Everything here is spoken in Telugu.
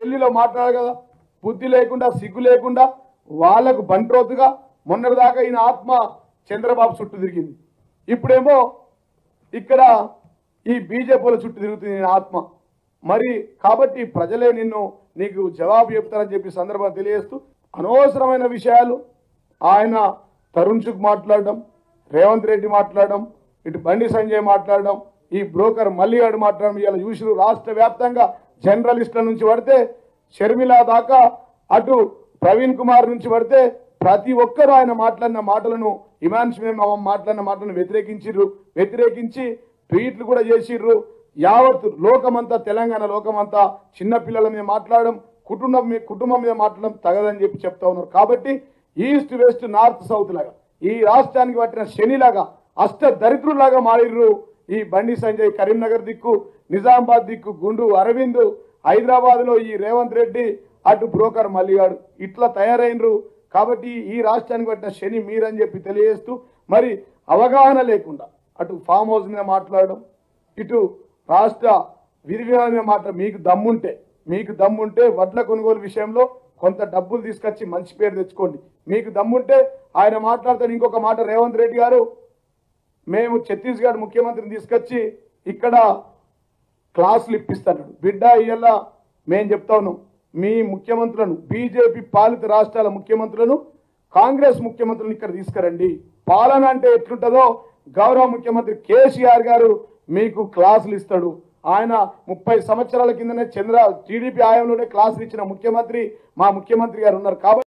ఢిల్లీలో మాట్లాడారు కదా బుద్ధి లేకుండా సిగ్గు లేకుండా వాళ్లకు బంట్రోతుగా మొన్నటిదాకా ఈయన ఆత్మ చంద్రబాబు చుట్టూ తిరిగింది ఇప్పుడేమో ఇక్కడ ఈ బీజేపీల చుట్టూ తిరుగుతుంది ఈయన ఆత్మ మరి కాబట్టి ప్రజలే నిన్ను నీకు జవాబు చెప్తారని చెప్పి సందర్భం తెలియజేస్తూ అనవసరమైన విషయాలు ఆయన తరుణ్ చుక్ మాట్లాడడం రేవంత్ రెడ్డి మాట్లాడడం ఇటు బండి సంజయ్ మాట్లాడడం ఈ బ్రోకర్ మల్లిగాడు మాట్లాడడం ఇలా చూసిన రాష్ట్ర వ్యాప్తంగా జర్నలిస్టుల నుంచి పడితే షర్మిల దాకా అటు ప్రవీణ్ కుమార్ నుంచి పడితే ప్రతి ఒక్కరు ఆయన మాట్లాడిన మాటలను ఇమాన్ స్మేమ్ మాట్లాడిన మాటలను వ్యతిరేకించిర్రు వ్యతిరేకించి ట్వీట్లు కూడా చేసిర్రు యావత్ లోకమంతా తెలంగాణ లోకమంతా చిన్న పిల్లల మీద మాట్లాడడం కుటుంబం మీద కుటుంబం మీద మాట్లాడడం తగదని చెప్పి చెప్తా ఉన్నారు కాబట్టి ఈస్ట్ వెస్ట్ నార్త్ సౌత్ లాగా ఈ రాష్ట్రానికి పట్టిన శనిలాగా అష్ట దరిద్రులాగా మారిర్రు ఈ బండి సంజయ్ కరీంనగర్ దిక్కు నిజామాబాద్ దిక్కు గుండు అరవింద్ హైదరాబాద్ లో ఈ రేవంత్ రెడ్డి అటు బ్రోకర్ మల్లిగాడు ఇట్లా తయారైనరు కాబట్టి ఈ రాష్ట్రానికి పట్టిన శని మీరని చెప్పి తెలియజేస్తూ మరి అవగాహన లేకుండా అటు ఫామ్ హౌస్ మీద మాట్లాడడం ఇటు రాష్ట్ర విధి విధానం మీద మాట్లాడ మీకు దమ్ముంటే మీకు దమ్ముంటే వడ్ల కొనుగోలు విషయంలో కొంత డబ్బులు తీసుకొచ్చి మంచి పేరు తెచ్చుకోండి మీకు దమ్ముంటే ఆయన మాట్లాడుతాడు ఇంకొక మాట రేవంత్ రెడ్డి గారు మేము ఛత్తీస్గఢ్ ముఖ్యమంత్రిని తీసుకొచ్చి ఇక్కడ క్లాసులు ఇప్పిస్తాడు బిడ్డ ఇయ్యాల మేము చెప్తా ఉన్నాం మీ ముఖ్యమంత్రులను బీజేపీ పాలిత రాష్ట్రాల ముఖ్యమంత్రులను కాంగ్రెస్ ముఖ్యమంత్రులను ఇక్కడ తీసుకురండి పాలన అంటే ఎట్లుంటుందో గౌరవ ముఖ్యమంత్రి కేసీఆర్ గారు మీకు క్లాసులు ఇస్తాడు ఆయన ముప్పై సంవత్సరాల కిందనే చంద్ర టీడీపీ ఆయంలోనే క్లాసులు ఇచ్చిన ముఖ్యమంత్రి మా ముఖ్యమంత్రి గారు ఉన్నారు కాబట్టి